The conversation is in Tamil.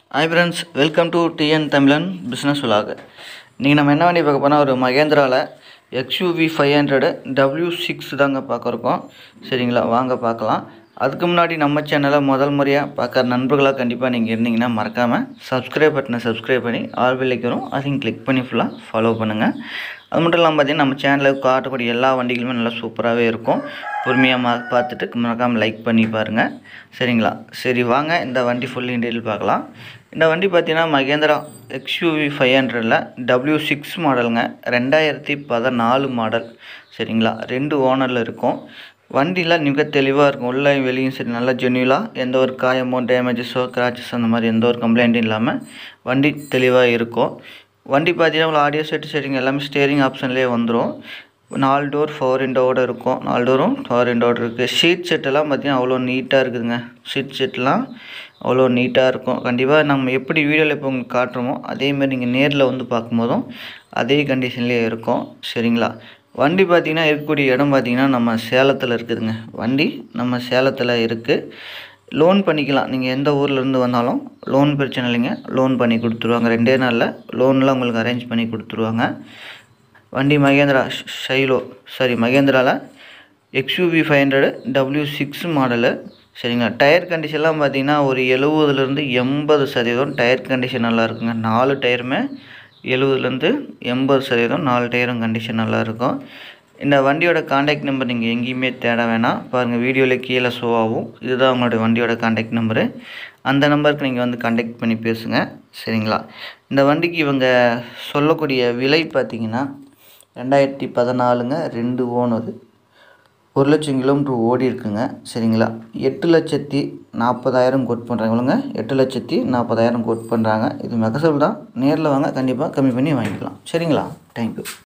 hi friends welcome to TN Tamilan business vlog இன்றைக்கி நம்ம என்ன வண்டி பார்க்க போனால் ஒரு மகேந்திராவில் XUV five hundred W six தாங்க பார்க்க இருக்கோம் சரிங்களா வாங்க பார்க்கலாம் அதுக்கு முன்னாடி நம்ம சேனலை முதல் முறையாக பார்க்குற நண்பர்களாக கண்டிப்பாக நீங்கள் இருந்தீங்கன்னா மறக்காமல் சப்ஸ்கிரைப் பட்டனை சப்ஸ்கிரைப் பண்ணி ஆல் வில்லைக்கிறோம் அதையும் கிளிக் பண்ணி ஃபுல்லாக ஃபாலோ பண்ணுங்கள் அது மட்டும் இல்லாமல் பார்த்தீங்கன்னா நம்ம சேனலுக்கு காட்டக்கூடிய எல்லா வண்டிகளுமே நல்லா சூப்பராகவே இருக்கும் பொறுமையாக மா பார்த்துட்டு மறக்காமல் லைக் பண்ணி பாருங்கள் சரிங்களா சரி வாங்க இந்த வண்டி ஃபுல் டீட்டெயில் பார்க்கலாம் இந்த வண்டி பார்த்தீங்கன்னா மகேந்திரா எக்ஸ்யூவி ஃபைவ் ஹண்ட்ரடில் டபிள்யூ சிக்ஸ் மாடலுங்க ரெண்டாயிரத்தி பதினாலு மாடல் சரிங்களா ரெண்டு ஓனரில் இருக்கும் வண்டியில் மிக தெளிவாக இருக்கும் உள்ள வெளியும் சரி நல்லா ஜென்யூலாக எந்த ஒரு காயமோ டேமேஜஸோ கிராச்சஸ் அந்த மாதிரி எந்த ஒரு கம்ப்ளைண்ட்டும் இல்லாமல் வண்டி தெளிவாக இருக்கும் வண்டி பார்த்தீங்கன்னா உங்களுக்கு ஆடியோ செட் செட்டிங் எல்லாமே ஸ்டேரிங் ஆப்ஷன்லேயே வந்துடும் நாலு டோர் ஃபோர் விண்டோவோட இருக்கும் நாலு டோரும் ஃபோர் விண்டோட இருக்குது ஷீட் செட்டெல்லாம் பார்த்தீங்கன்னா அவ்வளோ நீட்டாக இருக்குதுங்க ஷீட் செட்லாம் அவ்வளோ நீட்டாக இருக்கும் கண்டிப்பாக நம்ம எப்படி வீடியோவில் இப்போ உங்களுக்கு காட்டுறோமோ அதேமாதிரி நீங்கள் நேரில் வந்து பார்க்கும்போதும் அதே கண்டிஷன்லேயே இருக்கும் சரிங்களா வண்டி பார்த்திங்கன்னா இருக்கக்கூடிய இடம் பார்த்திங்கன்னா நம்ம சேலத்தில் இருக்குதுங்க வண்டி நம்ம சேலத்தில் இருக்குது லோன் பண்ணிக்கலாம் நீங்கள் எந்த ஊர்லேருந்து வந்தாலும் லோன் பிரச்சனை இல்லைங்க லோன் பண்ணி கொடுத்துருவாங்க ரெண்டே நாளில் லோன்லாம் உங்களுக்கு அரேஞ்ச் பண்ணி கொடுத்துருவாங்க வண்டி மகேந்திரா ஷைலோ சாரி மகேந்திராவில் XUV five hundred W six model சரிங்களா டயர் கண்டிஷன்லாம் பார்த்தீங்கன்னா ஒரு எழுபதுலேருந்து எண்பது சதவீதம் டயர் கண்டிஷன் நல்லா இருக்குங்க நாலு டயருமே எழுபதுலேருந்து எண்பது சதவீதம் நாலு டயரும் கண்டிஷன் நல்லா இருக்கும் இந்த வண்டியோட காண்டாக்ட் நம்பர் நீங்கள் எங்கேயுமே தேட வேணாம் பாருங்கள் வீடியோவில் கீழே ஷோ ஆகும் இதுதான் உங்களுடைய வண்டியோட காண்டாக்ட் நம்பரு அந்த நம்பருக்கு நீங்கள் வந்து காண்டாக்ட் பண்ணி பேசுங்க சரிங்களா இந்த வண்டிக்கு இவங்க சொல்லக்கூடிய விலை பார்த்தீங்கன்னா ரெண்டாயிரத்தி பதினாலுங்க ரெண்டு ஓனரு ஒரு லட்சம் கிலோமீட்டர் ஓடி இருக்குங்க சரிங்களா எட்டு லட்சத்தி நாற்பதாயிரம் கோட் பண்ணுறாங்க இவங்க எட்டு லட்சத்தி நாற்பதாயிரம் கோட் பண்ணுறாங்க இது மெகசல் தான் நேரில் வாங்க கண்டிப்பாக கம்மி பண்ணி வாங்கிக்கலாம் சரிங்களா தேங்க்யூ